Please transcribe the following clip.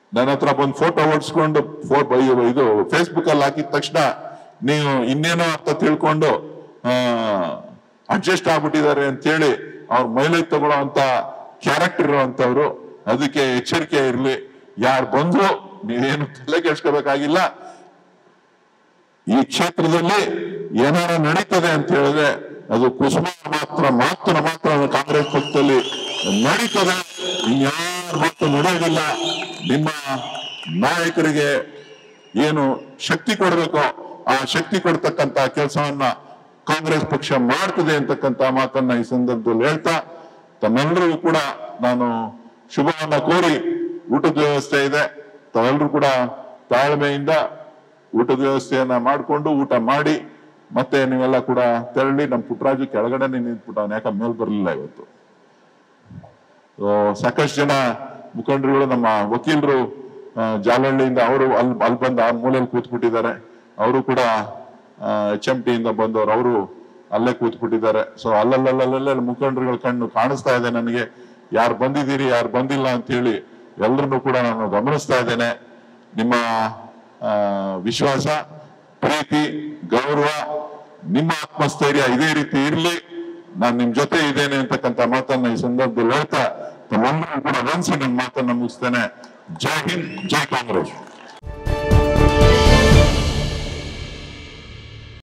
ನನ್ನ ಹತ್ರ ಬಂದು ಫೋಟೋ ಓಡಿಸ್ಕೊಂಡು ಫೋಟೋ ಇದು ಫೇಸ್ಬುಕ್ ಅಲ್ಲಿ ಹಾಕಿದ ತಕ್ಷಣ ನೀವು ಇನ್ನೇನೋ ಅಂತ ತಿಳ್ಕೊಂಡು ಅಡ್ಜಸ್ಟ್ ಆಗ್ಬಿಟ್ಟಿದ್ದಾರೆ ಅಂತೇಳಿ ಅವ್ರ ಮೈಲೇಜ್ ತಗೊಳ್ಳೋ ಅಂತ ಕ್ಯಾರೆಕ್ಟರ್ ಇರುವಂತವ್ರು ಅದಕ್ಕೆ ಎಚ್ಚರಿಕೆ ಇರ್ಲಿ ಯಾರು ಬಂದ್ರು ನೀವೇನು ತಲೆ ಕೆಡ್ಸ್ಕೋಬೇಕಾಗಿಲ್ಲ ಈ ಕ್ಷೇತ್ರದಲ್ಲಿ ಏನಾರ ನಡೀತದೆ ಅಂತ ಹೇಳಿದ್ರೆ ಅದು ಕುಸುಮ ಮಾತ್ರ ಮಾತ್ರ ಮಾತ್ರ ಕಾಂಗ್ರೆಸ್ ಪಕ್ಷದಲ್ಲಿ ನಡೀತದೆ ಇನ್ಯಾರ ಮಾತು ನಡೆಯೋದಿಲ್ಲ ನಿಮ್ಮ ನಾಯಕರಿಗೆ ಏನು ಶಕ್ತಿ ಕೊಡಬೇಕೋ ಆ ಶಕ್ತಿ ಕೊಡ್ತಕ್ಕಂತ ಕೆಲಸವನ್ನ ಕಾಂಗ್ರೆಸ್ ಪಕ್ಷ ಮಾಡ್ತದೆ ಅಂತಕ್ಕಂತ ಮಾತನ್ನ ಈ ಸಂದರ್ಭದಲ್ಲಿ ಹೇಳ್ತಾ ತಮ್ಮೆಲ್ಲರಿಗೂ ಕೂಡ ನಾನು ಶುಭವನ್ನ ಕೋರಿ ಊಟದ ವ್ಯವಸ್ಥೆ ಇದೆ ತಾವೆಲ್ಲರೂ ಕೂಡ ತಾಳ್ಮೆಯಿಂದ ಊಟದ ವ್ಯವಸ್ಥೆಯನ್ನ ಮಾಡಿಕೊಂಡು ಊಟ ಮಾಡಿ ಮತ್ತೆ ನೀವೆಲ್ಲ ಕೂಡ ತೆರಳಿ ನಮ್ಮ ಪುಟ್ಟರಾಜು ಕೆಳಗಡೆನೆ ನಿಂತ್ಬಿಟ್ಟು ಅವ್ನು ಯಾಕೆ ಮೇಲ್ ಬರಲಿಲ್ಲ ಇವತ್ತು So, ಸಾಕಷ್ಟು ಜನ ಮುಖಂಡರುಗಳು ನಮ್ಮ ವಕೀಲರು ಆ, ಜಾಲಹಳ್ಳಿಯಿಂದ ಅವರು ಅಲ್ಲಿ ಅಲ್ಲಿ ಬಂದು ಆ ಮೂಲೆಯಲ್ಲಿ ಕೂತ್ಬಿಟ್ಟಿದ್ದಾರೆ ಅವರು ಕೂಡ ಎಚ್ ಎಂ ಟಿಯಿಂದ ಬಂದವರು ಅವರು ಅಲ್ಲೇ ಕೂತ್ಬಿಟ್ಟಿದ್ದಾರೆ ಸೊ ಅಲ್ಲಲ್ಲಲ್ಲಲ್ಲೇ ಮುಖಂಡರುಗಳ ಕಣ್ಣು ಕಾಣಿಸ್ತಾ ಇದೆ ನನಗೆ ಯಾರು ಬಂದಿದ್ದೀರಿ ಯಾರು ಬಂದಿಲ್ಲ ಅಂತ ಹೇಳಿ ಎಲ್ಲರನ್ನು ಕೂಡ ನಾನು ಗಮನಿಸ್ತಾ ಇದ್ದೇನೆ ನಿಮ್ಮ ಆ, ವಿಶ್ವಾಸ ಪ್ರೀತಿ ಗೌರವ ನಿಮ್ಮ ಆತ್ಮಸ್ಥೈರ್ಯ ಇದೇ ರೀತಿ ಇರ್ಲಿ ನಾನ್ ನಿಮ್ ಜೊತೆ ಇದ್ದೇನೆ ಅಂತಕ್ಕಂಥ ಮಾತನ್ನ ಈ ಸಂದರ್ಭದಲ್ಲಿ ಹೇಳ್ತಾ ತಮ್ಮೆಲ್ಲರೂ ಕೂಡ ಅನ್ಸಿ ನನ್ನ ಮಾತನ್ನ ಮುಗಿಸ್ತೇನೆ ಜೈ ಹಿಂದ್ ಜೈ ಕಾಂಗ್ರೆಸ್